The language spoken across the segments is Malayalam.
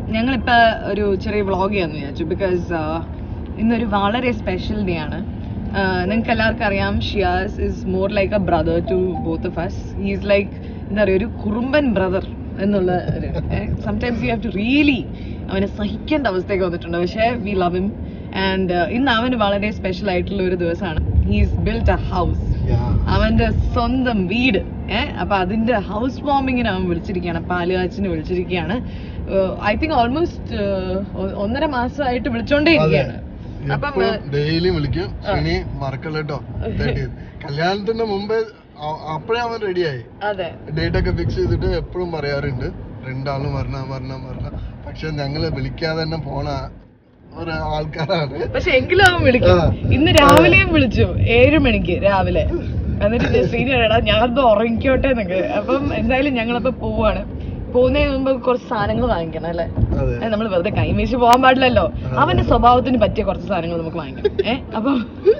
ഞങ്ങളിപ്പോ ഒരു ചെറിയ വ്ളോഗ് ചെയ്യാന്ന് വിചാരിച്ചു ബിക്കോസ് ഇന്നൊരു വളരെ സ്പെഷ്യൽ ഡേ ആണ് നിങ്ങൾക്ക് എല്ലാവർക്കും അറിയാം Shiyas is more like a brother to both of us he's like എന്താ പറയുക ഒരു കുറുമ്പൻ ബ്രദർ എന്നുള്ള ഒരു sometimes you have to really അവനെ സഹിക്കേണ്ട അവസ്ഥയൊക്കെ വന്നിട്ടുണ്ട് പക്ഷേ വി ലവ് ഹിം ആൻഡ് ഇന്ന് അവന് വളരെ സ്പെഷ്യൽ ആയിട്ടുള്ള ഒരു ദിവസമാണ് ഹീസ് ബിൽറ്റ് എ ഹൗസ് അവന്റെ സ്വന്തം വീട് ഏഹ് അപ്പൊ അതിന്റെ ഹൗസ് വാമിങ്ങിന് അവൻ വിളിച്ചിരിക്കുകയാണ് പാലുകാച്ചിന് വിളിച്ചിരിക്കുകയാണ് ഐ തിങ്ക് ഓൾമോസ്റ്റ് ഒന്നര മാസമായിട്ട് വിളിച്ചോണ്ടേ ഇരിക്കുകയാണ് അപ്പം ഡെയിലി വിളിക്കും ഇനി മറക്കല്ല കേട്ടോ കല്യാണത്തിന്റെ മുമ്പേ അ- അപ്പഴേ അവൻ റെഡിയായി അതെ ഡേറ്റ് ഒക്കെ ഫിക്സ് ചെയ്തിട്ട് എപ്പോഴും പറയാറുണ്ട് രണ്ടാളും വരണം വരണം വരണം പക്ഷെ ഞങ്ങള് വിളിക്കാതെ തന്നെ പോണ ഒരു ആൾക്കാരാണ് പക്ഷെ എങ്കിലും അവൻ വിളിക്കും ആ. ഇന്ന് രാവിലെയും വിളിച്ചു ഏഴ് മണിക്ക് രാവിലെ എന്നിട്ട് ജസ്റ്റിന് എടാ ഞാൻ ഉറങ്ങിക്കോട്ടെ എന്നൊക്കെ അപ്പം എന്തായാലും ഞങ്ങളപ്പോ പോവാണ് പോകുന്നതിന് മുമ്പ് കുറച്ച് സാധനങ്ങൾ വാങ്ങിക്കണം അല്ലേ അതെ നമ്മൾ വെറുതെ കൈമേശി പോകാൻ പാടില്ലല്ലോ അവന്റെ സ്വഭാവത്തിന് പറ്റിയ കുറച്ച് സാധനങ്ങൾ നമുക്ക് വാങ്ങിക്കണം ഏ അപ്പം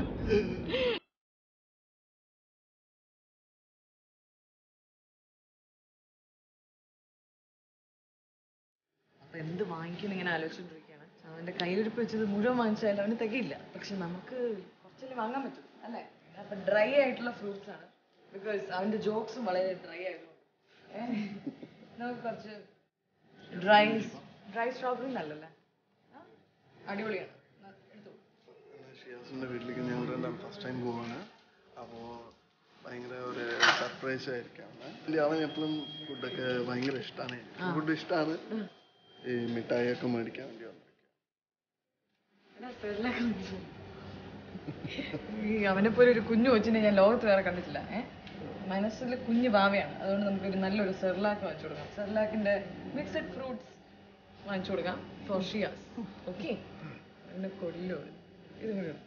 അപ്പൊ എന്ത് വാങ്ങിക്കുന്ന ഇങ്ങനെ ആലോചിച്ചോണ്ടിരിക്കുകയാണ് അവന്റെ കയ്യിലിരിപ്പ് വെച്ചത് മുഴുവൻ വാങ്ങിച്ചാലും അവന് തികയില്ല പക്ഷെ നമുക്ക് കുറച്ചല്ലേ വാങ്ങാൻ പറ്റും അല്ലേ അപ്പൊ ഡ്രൈ ആയിട്ടുള്ള ഫ്രൂട്ട്സ് ആണ് ബിക്കോസ് അവന്റെ ജോക്സും വളരെ ഡ്രൈ ആയിരുന്നു ഏഹ് നമുക്ക് കുറച്ച് ഡ്രൈ ഡ്രൈ സ്ട്രോബെറി നല്ലല്ലേ ആ? അടിപൊളിയാണ് ന- എടുത്തോ. ഷിയാസിന്റെ വീട്ടിലേക്ക് ഞങ്ങൾ രണ്ടാം ഫസ്റ്റ് ടൈം പോവാണ് അപ്പോ ഭയങ്കര ഒരു സർപ്രൈസ് ആയിരിക്കാം അവൻ എപ്പോഴും ഫുഡൊക്കെ ഭയങ്കര ഇഷ്ടമാണ് ഫുഡ് ഇഷ്ടമാണ് ഈ മിഠായി ഒക്കെ മേടിക്കാൻ വേണ്ടി വന്നു എടാ, സെറിലാക്ക് വാങ്ങിച്ചോ. ഈ അവനെ പോലെ ഒരു കുഞ്ഞു കൊച്ചിനെ ഞാൻ ലോകത്ത് വേറെ കണ്ടിട്ടില്ല ഏഹ് മനസ്സിൽ കുഞ്ഞു ഭാവയാണ് അതുകൊണ്ട് നമുക്ക് ഒരു നല്ലൊരു സെർലാക്ക് വാങ്ങിച്ചു കൊടുക്കാം സെർലാക്കിന്റെ മിക്സഡ് ഫ്രൂട്ട്സ് വാങ്ങിച്ചു കൊടുക്കാം ഫോർ ഷിയാസ് ഓക്കെ എന്നെ കൊല്ലോ ഇത് കൂടെ ഇട്.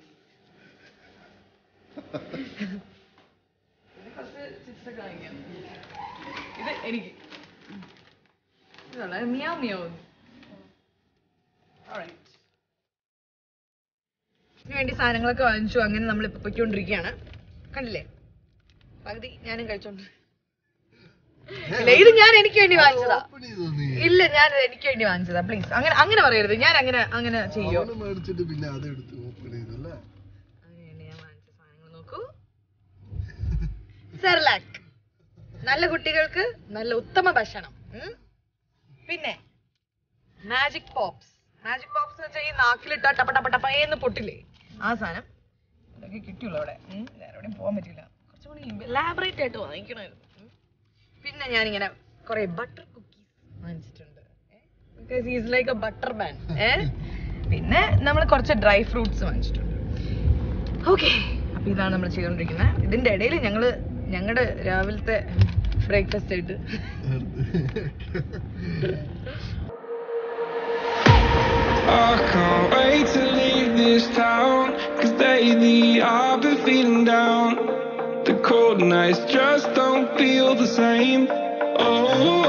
ഇത് കുറച്ച് ചിപ്സ് ഒക്കെ വാങ്ങിക്കാം ഇത് എനിക്ക് ഇതാണ് മിയാവ് മിയാവ് Alright. ഇതിന് വേണ്ടി സാധനങ്ങളൊക്കെ വാങ്ങിച്ചു അങ്ങനെ നമ്മൾ ഇപ്പൊ പൊയ്ക്കൊണ്ടിരിക്കുകയാണ് കണ്ടില്ലേ പകുതി ഞാനും കഴിച്ചോണ്ട് ഇല്ല ഇത് ഞാൻ എനിക്ക് വേണ്ടി വാങ്ങിച്ചതാ Open ചെയ്തോ നീ? ഇല്ല ഞാൻ എനിക്ക് വേണ്ടി വാങ്ങിച്ചതാ പ്ലീസ് അങ്ങനെ അങ്ങനെ പറയരുത് ഞാൻ അങ്ങനെ അങ്ങനെ ചെയ്യോ അവന് മേടിച്ചിട്ട് പിന്നെ അത് എടുത്ത് ഓപ്പൺ ചെയ്തു അല്ലേ അങ്ങനെയാണ് ഞാൻ വാങ്ങിച്ച സാധനങ്ങൾ നോക്കൂ സെർലാക്ക് നല്ല കുട്ടികൾക്ക് നല്ല ഉത്തമ ഭക്ഷണം ഉം. പിന്നെ മാജിക് പോപ്സ് മാജിക് പോപ്സ് എന്ന് വെച്ചാൽ ഈ നാക്കിലിട്ട ടപ്പ ടപ്പ ടപ്പ എന്ന് പൊട്ടില്ലേ ആ സാധനം അതൊക്കെ കിട്ടിയുള്ളൂ അവിടെ ഉം. വേറെ എവിടെയും പോകാൻ പറ്റില്ല കുറച്ചുകൂടി ലാബറേറ്റ് ആയിട്ട് വാങ്ങിക്കണമായിരുന്നു ഉം. പിന്നെ ഞാനിങ്ങനെ കുറെ ബട്ടർ കുക്കീസ് വാങ്ങിച്ചിട്ടുണ്ട് because is like a butter man ഏ പിന്നെ നമ്മൾ കുറച്ച് ഡ്രൈ ഫ്രൂട്ട്സ് വാങ്ങിച്ചിട്ടുണ്ട് ഓക്കെ അപ്പൊ ഇതാണ് നമ്മൾ ചെയ്തുകൊണ്ടിരിക്കുന്നത് ഇതിന്റെ ഇടയിൽ ഞങ്ങള് ഞങ്ങളുടെ രാവിലത്തെ ബ്രേക്ക്ഫാസ്റ്റ് ആയിട്ട് I can't wait to leave this town. Cause lately I've been feeling down. The cold nights just don't feel the same. Oh.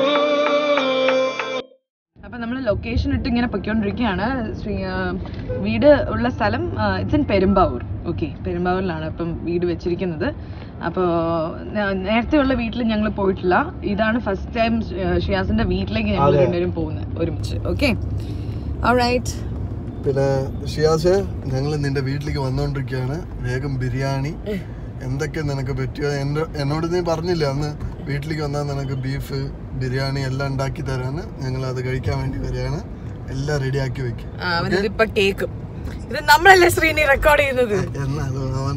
അപ്പൊ നമ്മൾ ലൊക്കേഷൻ ഇട്ട് ഇങ്ങനെ പൊയ്ക്കൊണ്ടിരിക്കുകയാണ് ശ്രീ ആ, വീട് ഉള്ള സ്ഥലം ഇറ്റ്സ് ഇൻ പെരുമ്പാവൂർ ഓക്കെ പെരുമ്പാവൂരിലാണ് ഇപ്പം വീട് വെച്ചിരിക്കുന്നത് അപ്പോൾ നേരത്തെ ഉള്ള വീട്ടിൽ ഞങ്ങൾ പോയിട്ടില്ല ഇതാണ് ഫസ്റ്റ് ടൈം ഷിയാസിന്റെ വീട്ടിലേക്ക് ഞങ്ങൾ അതെ. രണ്ടുപേരും പോകുന്നത് ഒരുമിച്ച് ഓക്കെ റൈറ്റ് പിന്നെ ഷിയാസ് ഞങ്ങൾ നിന്റെ വീട്ടിലേക്ക് വന്നുകൊണ്ടിരിക്കുകയാണ് വേഗം ബിരിയാണി എന്തൊക്കെ നിനക്ക് പറ്റിയോ എന്റെ എന്നോട് നീ പറഞ്ഞില്ല അന്ന് വീട്ടിലേക്ക് വന്നാൽ നിനക്ക് ബീഫ് ബിരിയാണി എല്ലാം ഉണ്ടാക്കി തരാന് ഞങ്ങൾ അത് കഴിക്കാൻ വേണ്ടി വരികയാണ് എല്ലാം റെഡിയാക്കി വെക്കും അവനിതിപ്പൊ കേക്കും ഇത് നമ്മളല്ലേ ശ്രീനി റെക്കോർഡ് ചെയ്യുന്നത് എന്നാലും അവൻ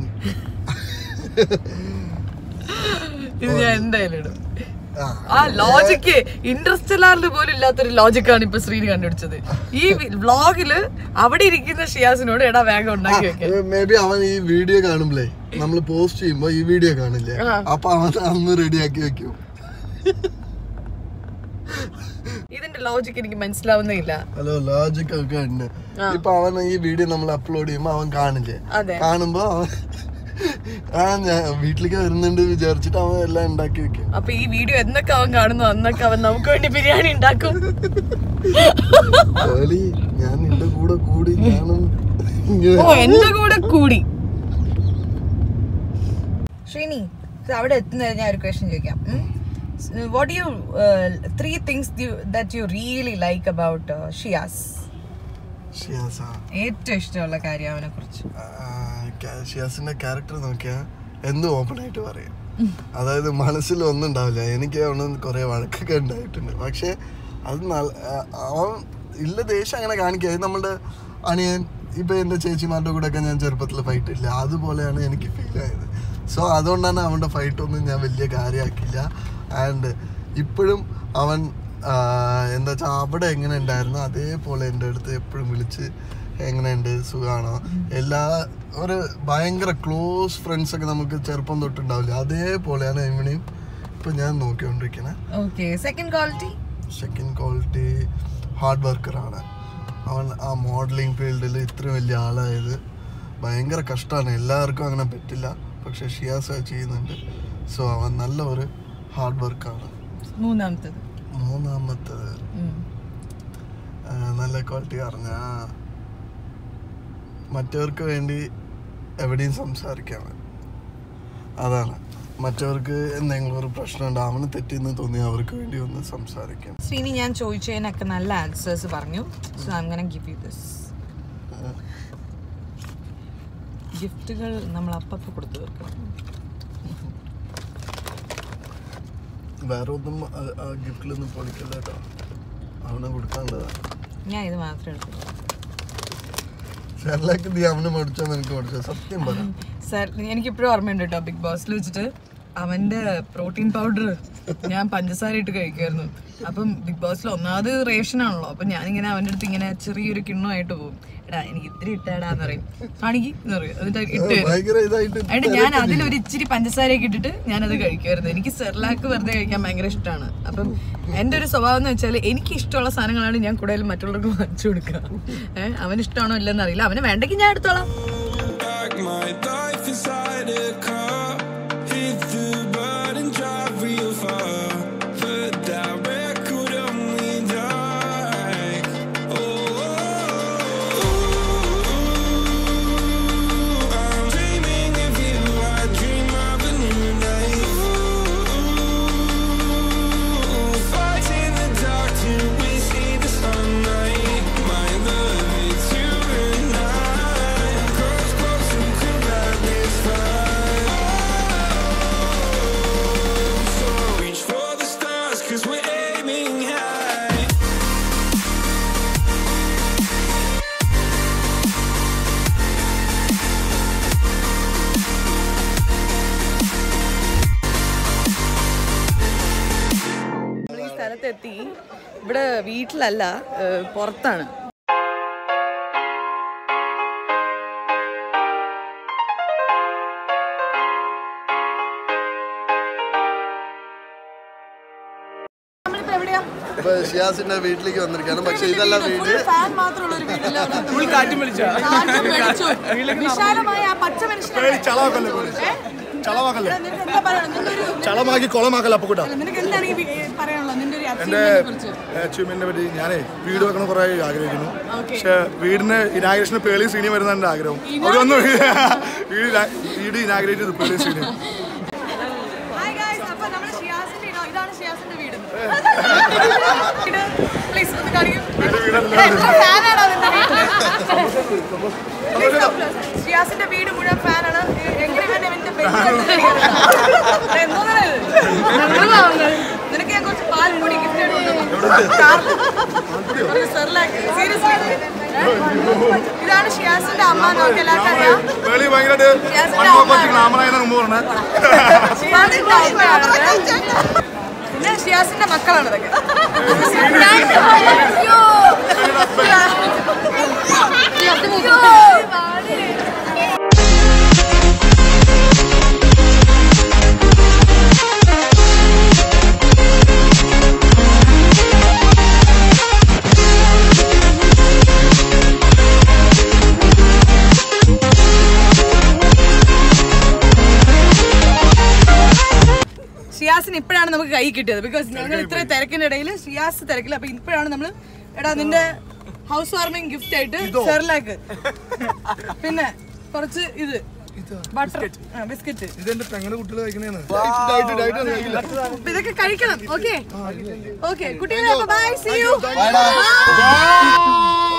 ഇത് ഞാൻ എന്തായാലും ഇടും ആ, ആ ലോജിക്ക് ഇൻട്രസ്റ്റലാറിൽ പോലും ഇല്ലാത്തൊരു ലോജിക്കാണ് ഇപ്പൊ ശ്രീനി കണ്ടുപിടിച്ചത് ഈ വ്ളോഗില് അവിടെ ഇരിക്കുന്ന ഷിയാസിനോട് എടാ വേഗം ഉണ്ടാക്കി വെക്കാൻ മേ ബി അവൻ ഈ വീഡിയോ കാണുമ്പളേ നമ്മൾ പോസ്റ്റ് ചെയ്യുമ്പോ ഈ വീഡിയോ കാണില്ലേ ആ. അപ്പൊ അവൻ അന്ന് റെഡിയാക്കി വെക്കും ഇതിന്റെ ലോജിക്ക് എനിക്ക് മനസ്സിലാവുന്നേ ഇല്ല ഹലോ ലോജിക് ഒക്കെ ഉണ്ട് ഇപ്പൊ അവൻ ഈ വീഡിയോ നമ്മൾ അപ്ലോഡ് ചെയ്യുമ്പോ അവൻ കാണില്ലേ അതെ കാണുമ്പോ അവൻ ആ ഞാൻ വീട്ടിലേക്ക് വരുന്നുണ്ട് വിചാരിച്ചിട്ട് അവൻ എല്ലാം ഉണ്ടാക്കി വെക്കും അപ്പൊ ഈ വീഡിയോ എന്നൊക്കെ അവൻ കാണുന്നു അന്നൊക്കെ അവൻ നമുക്ക് വേണ്ടി ബിരിയാണി ഉണ്ടാക്കും ഏളി ഞാൻ നിന്റെ കൂടെ കൂടി ഞാനും ഇങ്ങനെ ഓ എന്റെ കൂടെ കൂടി ശ്രീനി ഇത് അവിടെ എത്തുന്നവരെ ഞാൻ ഒരു ക്വസ്റ്റ്യൻ ചോദിക്കാം what you three things that you really like about Shiyas ഷിയാസാ ഏറ്റവും ഇഷ്ടമുള്ള കാര്യം അവനെ കുറിച്ച് ഷിയാസിന്റെ ക്യാരക്ടർ നോക്കിയാ എന്തും ഓപ്പൺ ആയിട്ട് പറയും അതായത് മനസ്സിൽ ഒന്നും ഉണ്ടാവില്ല എനിക്ക് അവിടെ കുറെ വഴക്കൊക്കെ ഉണ്ടായിട്ടുണ്ട് പക്ഷെ അത് നല്ല- ആ, അവൻ ഇല്ല ദേഷ്യം അങ്ങനെ കാണിക്കുക അത് നമ്മുടെ അനിയൻ ഇപ്പൊ എന്റെ ചേച്ചിമാരുടെ കൂടെ ഒക്കെ ഞാൻ ചെറുപ്പത്തിൽ ഫൈറ്റ് ഇല്ല അതുപോലെയാണ് എനിക്ക് ഫീൽ ആയത് സോ അതുകൊണ്ടാണ് അവന്റെ ഫൈറ്റ് ഒന്നും ഞാൻ വലിയ കാര്യമാക്കില്ല ആൻഡ് ഇപ്പോഴും അവൻ ആ, എന്താ വെച്ചാൽ അവിടെ എങ്ങനെ ഉണ്ടായിരുന്നു അതേപോലെ എൻ്റെ അടുത്ത് എപ്പോഴും വിളിച്ച് എങ്ങനെയുണ്ട് സുഖമാണോ എല്ലാ ഒരു ഭയങ്കര ക്ലോസ് ഫ്രണ്ട്സ് ഒക്കെ നമുക്ക് ചെറുപ്പം തൊട്ടുണ്ടാവില്ല അതേപോലെയാണ് ഇവനെയും ഇപ്പൊ ഞാൻ നോക്കിക്കൊണ്ടിരിക്കുന്നത് okay second quality second quality hard വർക്കറാണ് അവൻ ആ മോഡലിംഗ് ഫീൽഡിൽ ഇത്ര വലിയ ആളായത് ഭയങ്കര കഷ്ടമാണ് എല്ലാവർക്കും അങ്ങനെ പറ്റില്ല പക്ഷെ ഷിയാസ് അത് ചെയ്യുന്നുണ്ട് സോ അവൻ നല്ല ഒരു ഹാർഡ് വർക്കാണ് മൂന്നാമത്തത് മൂന്നാമത്തത് ഉം. ആ, നല്ല ക്വാളിറ്റി പറഞ്ഞ മറ്റവർക്ക് വേണ്ടി എവിടെയും സംസാരിക്കാൻ അതാണ് മറ്റവർക്ക് എന്തെങ്കിലും ഒരു പ്രശ്നമുണ്ട് അവന് തെറ്റിന്ന് തോന്നി അവർക്ക് വേണ്ടി ഒന്ന് സംസാരിക്കാം ശ്രീനി ഞാൻ ചോദിച്ചതിനൊക്കെ നല്ല ആൻസേഴ്സ് പറഞ്ഞു സോ അങ്ങനെ ഗിവ് യു ദിസ് ഗിഫ്റ്റുകൾ നമ്മൾ അപ്പപ്പോൾ കൊടുത്തു തീർക്കണം വേറെ ഒന്നും ആ- ആ ഗിഫ്റ്റിലൊന്നും പൊളിക്കില്ല കേട്ടോ അവന് കൊടുക്കാനുള്ളതാണ് ഞാൻ ഇത് മാത്രമേ എടുത്തു ഷെർലാക്ക് നീ അവന് മേടിച്ചോ നിനക്ക് മേടിച്ചോ സത്യം പറ സാർ എനിക്കിപ്പോഴും ഓർമ്മയുണ്ട് കേട്ടോ ബിഗ് ബോസിൽ വെച്ചിട്ട് അവന്റെ പ്രോട്ടീൻ പൗഡർ ഞാൻ പഞ്ചസാര ഇട്ട് കഴിക്കുമായിരുന്നു അപ്പം ബിഗ് ബോസിൽ ഒന്നാമത് റേഷൻ ആണല്ലോ അപ്പൊ ഞാനിങ്ങനെ അവന്റെ അടുത്ത് ഇങ്ങനെ ചെറിയൊരു കിണ്ണമായിട്ട് പോകും എടാ എനിക്ക് ഇത്തിരി ഇട്ടാടാന്ന് പറയും കാണിക്ക് എന്ന് പറയും എന്നിട്ട് ഇട്ട് തരും. ഭയങ്കര ഇതായിട്ട് എന്നിട്ട് ഞാൻ അതിൽ ഒരു ഇച്ചിരി പഞ്ചസാരയൊക്കെ ഇട്ടിട്ട് ഞാനത് കഴിക്കുമായിരുന്നു എനിക്ക് സെർലാക്ക് വെറുതെ കഴിക്കാൻ ഭയങ്കര ഇഷ്ടമാണ് അപ്പം എൻ്റെ ഒരു സ്വഭാവം എന്ന് വെച്ചാൽ എനിക്ക് ഇഷ്ടമുള്ള സാധനങ്ങളാണ് ഞാൻ കൂടുതലും മറ്റുള്ളവർക്ക് വാങ്ങിച്ചു കൊടുക്കുക ഏഹ് അവന് ഇഷ്ടമാണോ ഇല്ലെന്ന് അറിയില്ല അവന് വേണ്ടെങ്കിൽ ഞാൻ എടുത്തോളാം Back my life inside a car. Hit the button, drive real far. Put that record on me like. Oh, I'm dreaming of you. I dream of a new night. Fight in the dark till we see the sunlight. My love, it's you and I. Cross close and could have this fight. So reach for the stars, cause we're aiming high. നമ്മൾ ഈ സ്ഥലത്തെത്തി ഇവിടെ വീട്ടിലല്ല ഏഹ് പുറത്താണ് നമ്മളിപ്പോ എവിടെയാ ഇപ്പൊ ഷിയാസിന്റെ വീട്ടിലേക്ക് വന്നിരിക്കുകയാണ് പക്ഷെ ഇതല്ല വീട് ഫാൻ മാത്രമുള്ള ഒരു വീടില്ല കാറ്റും വെളിച്ചവും. വിശാലമായ ആ പച്ച മനുഷ്യനാണ് ചളമാക്കല്ലേ നിനക്ക് എന്താ പറയണം നിന്റെ ഒരു ചളമാക്കി കൊളമാക്കല്ല അപ്പൊ കൂട്ടാ നിനക്ക് എന്താണ് ഈ വി- പറയാനുള്ളത് നിന്റെ ഒരു എന്റെ achievement കുറിച്ച് അച്ചീവ്മെന്റിനെ പറ്റി ഞാനേ വീട് വെക്കണം കുറെ ആഗ്രഹിക്കുന്നു പക്ഷെ വീടിന് ഇനാഗ്രേഷന് പേളി സീനി വരുന്ന എന്റെ ആഗ്രഹം അതൊന്നും വീട് ഇനാ- വീട് ഇനാഗ്രേറ്റ് ചെയ്ത് പേളി സീനി ഹായ് ഗായ്സ് അപ്പോൾ നമ്മൾ ഷിയാസിന്റെ ഇടം ഇതാണ് ഷിയാസിന്റെ വീട് പ്ലീസ് ഒന്ന് കാണിക്കൂ എത്ര ഫാനാണ് അതിന്റെ വീട്ടില് Please come close. ഷിയാസിന്റെ വീട് മുഴുവൻ ഫാനാണ് എങ്ങനെ ഇവൻ ഇവന്റെ നിനക്ക് ഞാൻ കുറച്ച് പാൽപ്പൊടി ഗിഫ്റ്റ് സീരിയസ്ലി ഇതാണ് ഷിയാസിന്റെ അമ്മ നമുക്ക് എല്ലാവർക്കും അറിയാം പേളി ഭയങ്കരമായിട്ട് മണ്ണൊക്കെ ഗ്ലാമറായെന്ന് മുമ്പ് പറഞ്ഞ ഷിയാസിന്റെ അമ്മയാണ് പിന്നെ ഷിയാസിന്റെ മക്കളാണ് ഇതൊക്കെ ഷിയാസിന് ഇപ്പോഴാണ് നമുക്ക് കൈ കിട്ടിയത് ബിക്കോസ് ഞങ്ങൾ ഇത്ര തിരക്കിന്റെ ഇടയിൽ ഷിയാസ് തിരക്കില്ല അപ്പൊ ഇപ്പോഴാണ് നമ്മള് എടാ നിന്റെ ഹൗസ് വാർമിംഗ് ഗിഫ്റ്റ് ആയിട്ട് സെർലാക്ക് പിന്നെ കുറച്ച് ഇത് ബട്ടർ ബിസ്ക്കറ്റ് ഇതെന്റെ പെങ്ങളുടെ കുട്ടികൾ കഴിക്കണേന്ന് ഇതൊക്കെ കഴിക്കണം ഓക്കെ ഓക്കെ കുട്ടികളെ ബൈ സീ യു Bye.